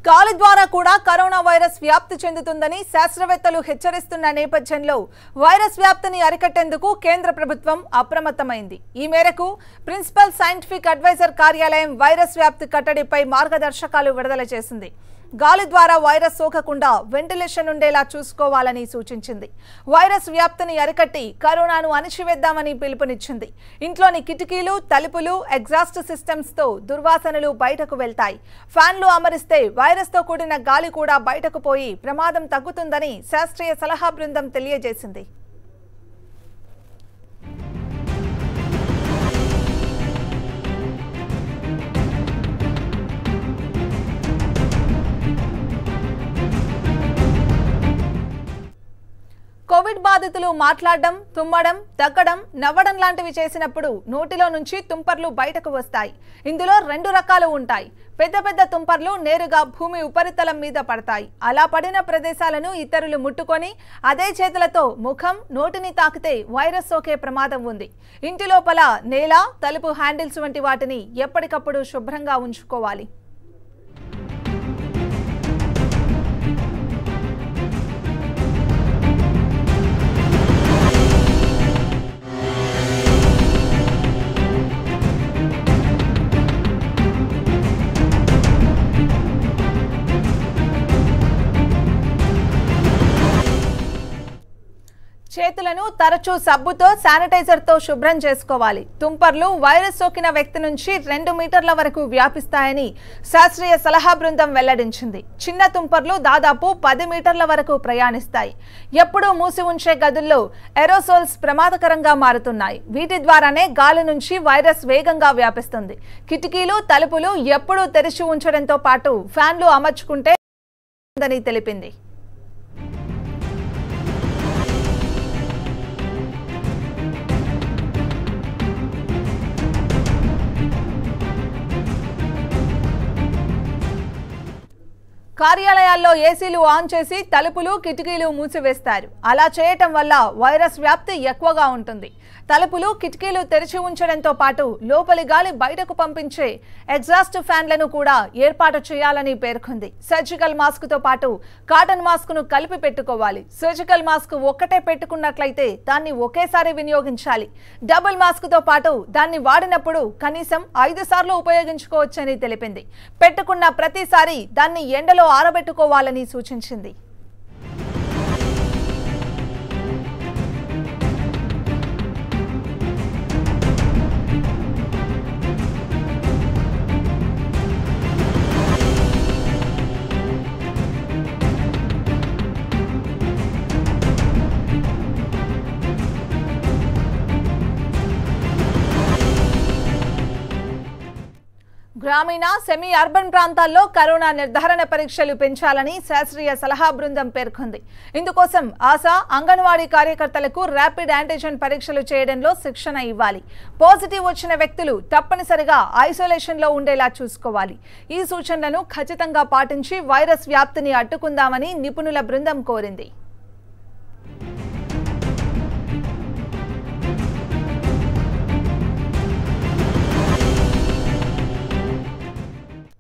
గాలి ద్వారా కూడా కరోనా వైరస్ వ్యాప్తి చెందుతుందని శాస్త్రవేత్తలు హెచ్చరిస్తున్న నేపథ్యంలో వైరస్ వ్యాప్తిని అరికట్టేందుకు కేంద్ర ప్రభుత్వం అప్రమత్తమైంది ఈ మేరకు ప్రిన్సిపల్ సైంటిఫిక్ అడ్వైజర్ కార్యాలయం వైరస్ వ్యాప్తి కట్టడిపై మార్గదర్శకాలు విడుదల చేసింది గాలి ద్వారా వైరస్ సోకకుండా వెంటిలేషన్ ఉండేలా చూసుకోవాలని సూచించింది వైరస్ వ్యాప్తిని అరికట్టి కరోనాను అణిచివేద్దామని పిలుపునిచ్చింది ఇంట్లోని కిటికీలు తలుపులు ఎగ్జాస్ట్ సిస్టమ్స్ తో దుర్వాసనలు బయటకు వెళ్తాయి ఫ్యాన్లు అమరిస్తే వైరస్ తో కూడిన గాలి కూడా బయటకు పోయి ప్రమాదం తగ్గుతుందని శాస్త్రీయ సలహా బృందం తెలియజేసింది కోవిడ్ బాధితులు మాట్లాడడం తుమ్మడం దగ్గడం నవ్వడం లాంటివి చేసినప్పుడు నోటిలో నుంచి తుంపర్లు బయటకు వస్తాయి ఇందులో రెండు రకాలు ఉంటాయి పెద్ద పెద్ద తుంపర్లు నేరుగా భూమి ఉపరితలం మీద పడతాయి అలా పడిన ప్రదేశాలను ఇతరులు ముట్టుకొని అదే చేతులతో ముఖం నోటిని తాకితే వైరస్ సోకే ప్రమాదం ఉంది ఇంటి లోపల నేల తలుపు హ్యాండిల్స్ వంటి వాటిని ఎప్పటికప్పుడు శుభ్రంగా ఉంచుకోవాలి చేతులను తరచూ సబ్బుతో శానిటైజర్తో శుభ్రం చేసుకోవాలి తుంపర్లు వైరస్ సోకిన వ్యక్తి నుంచి రెండు మీటర్ల వరకు వ్యాపిస్తాయని శాస్త్రీయ సలహా బృందం వెల్లడించింది చిన్న తుంపర్లు దాదాపు పది మీటర్ల వరకు ప్రయాణిస్తాయి ఎప్పుడూ మూసి ఉంచే గదుల్లో ఎరోసోల్స్ ప్రమాదకరంగా మారుతున్నాయి వీటి ద్వారానే గాలి నుంచి వైరస్ వేగంగా వ్యాపిస్తుంది కిటికీలు తలుపులు ఎప్పుడూ తెరిచి ఉంచడంతో పాటు ఫ్యాన్లు అమర్చుకుంటే ఉందని తెలిపింది కార్యాలయాల్లో ఏసీలు ఆన్ చేసి తలుపులు కిటికీలు మూసివేస్తారు అలా చేయటం వల్ల వైరస్ వ్యాప్తి ఎక్కువగా ఉంటుంది తలుపులు కిటికీలు తెరిచి ఉంచడంతో పాటు లోపలి గాలి బయటకు పంపించే ఎగ్జాస్ట్ ఫ్యాన్లను కూడా ఏర్పాటు చేయాలని పేర్కొంది సర్జికల్ మాస్క్ తో పాటు కాటన్ మాస్క్ ను కలిపి పెట్టుకోవాలి సర్జికల్ మాస్క్ ఒక్కటే పెట్టుకున్నట్లయితే దాన్ని ఒకేసారి వినియోగించాలి డబుల్ మాస్క్ తో పాటు దాన్ని వాడినప్పుడు కనీసం ఐదు సార్లు ఉపయోగించుకోవచ్చని తెలిపింది పెట్టుకున్న ప్రతిసారి దాన్ని ఎండలో ఆరబెట్టుకోవాలని సూచించింది గ్రామీణ సెమీ అర్బన్ ప్రాంతాల్లో కరోనా నిర్ధారణ పరీక్షలు పెంచాలని శాస్త్రీయ సలహా బృందం పేర్కొంది ఇందుకోసం ఆశా అంగన్వాడీ కార్యకర్తలకు ర్యాపిడ్ యాంటీజెన్ పరీక్షలు చేయడంలో శిక్షణ ఇవ్వాలి పాజిటివ్ వచ్చిన వ్యక్తులు తప్పనిసరిగా ఐసోలేషన్లో ఉండేలా చూసుకోవాలి ఈ సూచనలను ఖచ్చితంగా పాటించి వైరస్ వ్యాప్తిని అడ్డుకుందామని నిపుణుల బృందం కోరింది